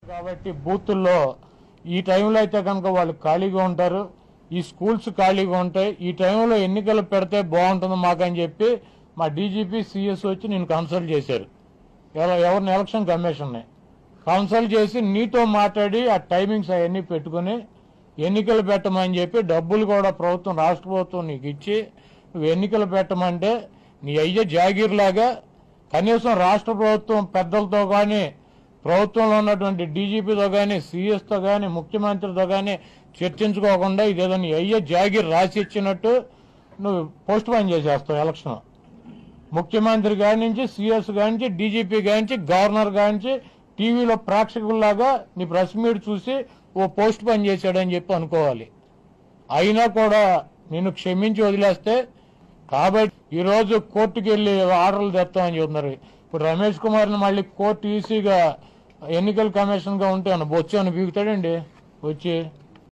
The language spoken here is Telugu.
కాబట్టి బూతుల్లో ఈ టైంలో అయితే కనుక వాళ్ళు ఖాళీగా ఉంటారు ఈ స్కూల్స్ ఖాళీగా ఉంటాయి ఈ టైంలో ఎన్నికలు పెడితే బాగుంటుంది మాకని చెప్పి మా డీజీపీ సిఎస్ వచ్చి నేను కన్సల్ట్ చేశారు ఎవ- ఎవరిని ఎలక్షన్ కమిషన్ని కన్సల్ట్ చేసి నీతో మాట్లాడి ఆ టైమింగ్స్ అవన్నీ పెట్టుకుని ఎన్నికలు పెట్టమని చెప్పి డబ్బులు కూడా ప్రభుత్వం రాష్ట్ర ప్రభుత్వం నీకు ఇచ్చి నువ్వు ఎన్నికలు పెట్టమంటే నీ అయ్యే జాగీర్ లాగా కనీసం రాష్ట్ర ప్రభుత్వం పెద్దలతో కానీ ప్రభుత్వంలో ఉన్నటువంటి డీజీపీతో కానీ సీఎస్తో కానీ ముఖ్యమంత్రితో కానీ చర్చించుకోకుండా ఇదేదో నీ అయ్యే జాగీర్ రాసి ఇచ్చినట్టు నువ్వు పోస్ట్ పోన్ చేసేస్తావు ఎలక్షన్ ముఖ్యమంత్రి గారి నుంచి సీఎస్ గారి నుంచి డీజీపీ గారి నుంచి గవర్నర్ గారి నుంచి టీవీలో ప్రేక్షకుల్లాగా నీ ప్రెస్ మీట్ చూసి ఓ పోస్ట్ పని చేశాడని చెప్పి అనుకోవాలి అయినా కూడా నిన్ను క్షమించి వదిలేస్తే కాబట్టి ఈరోజు కోర్టుకి వెళ్ళి ఆర్డర్లు తెస్తామని చెప్తున్నారు ఇప్పుడు రమేష్ కుమార్ని మళ్ళీ కోర్టు ఈసీగా ఎన్నికల కమిషన్ గా ఉంటే బొచ్చు అని బీగుతాడండి వచ్చి